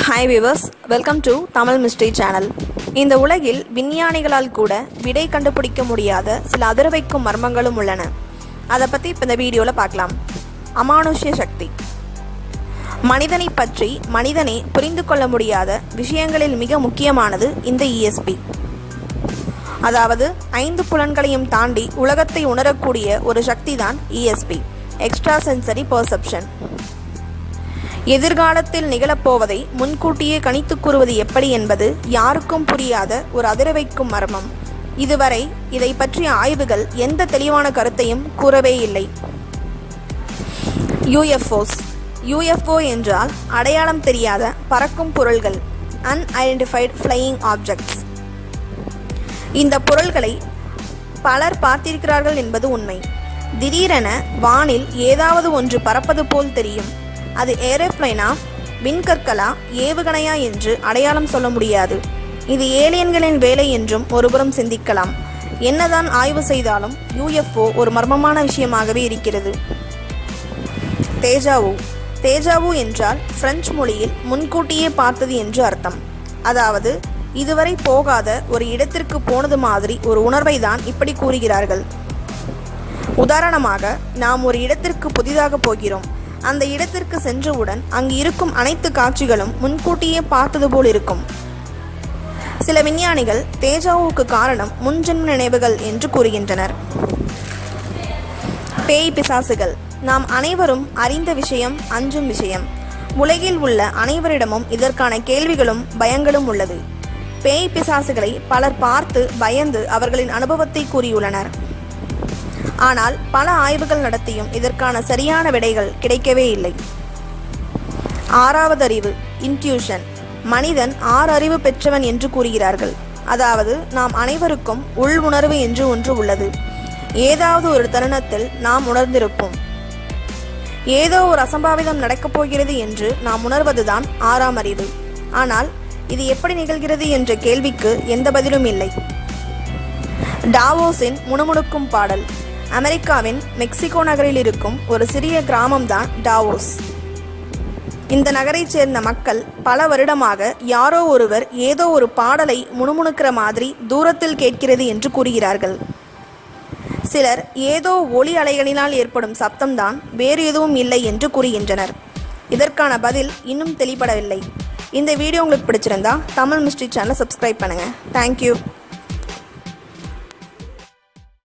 hi viewers welcome to Tamil mystery channel இந்த உலகில் விஞ்ஞானிகளால் கூட விடை கண்டுபிடிக்க முடியாத சில அதிர வைக்கும் மர்மங்களும் உள்ளன அதை பற்றி இப்போ இந்த வீடியோவில் பார்க்கலாம் அமானுஷ்ய சக்தி மனிதனை பற்றி மனிதனே புரிந்து கொள்ள முடியாத விஷயங்களில் மிக முக்கியமானது இந்த இஎஸ்பி அதாவது ஐந்து புலன்களையும் தாண்டி உலகத்தை உணரக்கூடிய ஒரு சக்தி தான் இஎஸ்பி எக்ஸ்ட்ரா சென்சரி பர்செப்ஷன் எதிர்காலத்தில் நிகழப்போவதை முன்கூட்டியே கணித்துக் கூறுவது எப்படி என்பது யாருக்கும் புரியாத ஒரு அதிர வைக்கும் மர்மம் இதுவரை இதை பற்றிய ஆய்வுகள் எந்த தெளிவான கருத்தையும் கூறவே இல்லை யூஎஃப்ஓஸ் யூஎஃப்ஓ என்றால் அடையாளம் தெரியாத பறக்கும் பொருள்கள் அன்ஐடென்டிஃபைடு ஃப்ளையிங் ஆப்ஜெக்ட்ஸ் இந்த பொருள்களை பலர் பார்த்திருக்கிறார்கள் என்பது உண்மை திடீரென வானில் ஏதாவது ஒன்று பறப்பது போல் தெரியும் அது ஏரோப்ளைனா விண்கற்களா ஏவுகணையா என்று அடையாளம் சொல்ல முடியாது இது ஏலியன்களின் வேலை என்றும் ஒருபுறம் சிந்திக்கலாம் என்னதான் ஆய்வு செய்தாலும் யூஎஃப்ஓ ஒரு மர்மமான விஷயமாகவே இருக்கிறது தேஜாவு தேஜாவு என்றால் பிரெஞ்சு மொழியில் முன்கூட்டியே பார்த்தது என்று அர்த்தம் அதாவது இதுவரை போகாத ஒரு இடத்திற்கு போனது மாதிரி ஒரு உணர்வை தான் இப்படி கூறுகிறார்கள் உதாரணமாக நாம் ஒரு இடத்திற்கு புதிதாக போகிறோம் அந்த இடத்திற்கு சென்றவுடன் அங்கு இருக்கும் அனைத்து காட்சிகளும் முன்கூட்டியே பார்த்தது போல் இருக்கும் சில விஞ்ஞானிகள் தேஜாவுக்கு காரணம் முன்ஜென்ம நினைவுகள் என்று கூறுகின்றனர் பேய் பிசாசுகள் நாம் அனைவரும் அறிந்த விஷயம் அஞ்சும் விஷயம் உலகில் உள்ள அனைவரிடமும் இதற்கான கேள்விகளும் பயங்களும் உள்ளது பேய் பிசாசுகளை பலர் பார்த்து பயந்து அவர்களின் அனுபவத்தை கூறியுள்ளனர் ஆனால் பல ஆய்வுகள் நடத்தியும் இதற்கான சரியான விடைகள் கிடைக்கவே இல்லை ஆறாவது அறிவு இன்ட்யூஷன் மனிதன் ஆறு அறிவு பெற்றவன் என்று கூறுகிறார்கள் அதாவது நாம் அனைவருக்கும் உள் உணர்வு என்று ஒன்று உள்ளது ஏதாவது ஒரு தருணத்தில் நாம் உணர்ந்திருப்போம் ஏதோ ஒரு அசம்பாவிதம் நடக்கப் போகிறது என்று நாம் உணர்வதுதான் ஆறாம் அறிவு ஆனால் இது எப்படி நிகழ்கிறது என்ற கேள்விக்கு எந்த பதிலும் இல்லை டாவோஸின் முணுமுணுக்கும் பாடல் அமெரிக்காவின் மெக்சிகோ நகரில் இருக்கும் ஒரு சிறிய கிராமம்தான் டாவோஸ் இந்த நகரைச் சேர்ந்த மக்கள் பல வருடமாக யாரோ ஒருவர் ஏதோ ஒரு பாடலை முணுமுணுக்கிற மாதிரி தூரத்தில் கேட்கிறது என்று கூறுகிறார்கள் சிலர் ஏதோ ஒளி அலைகளினால் ஏற்படும் சப்தம்தான் வேறு எதுவும் இல்லை என்று கூறுகின்றனர் இதற்கான பதில் இன்னும் தெளிப்படவில்லை இந்த வீடியோ உங்களுக்கு பிடிச்சிருந்தா தமிழ் மிஸ்ட்ரி சேனலை சப்ஸ்கிரைப் பண்ணுங்கள் தேங்க்யூ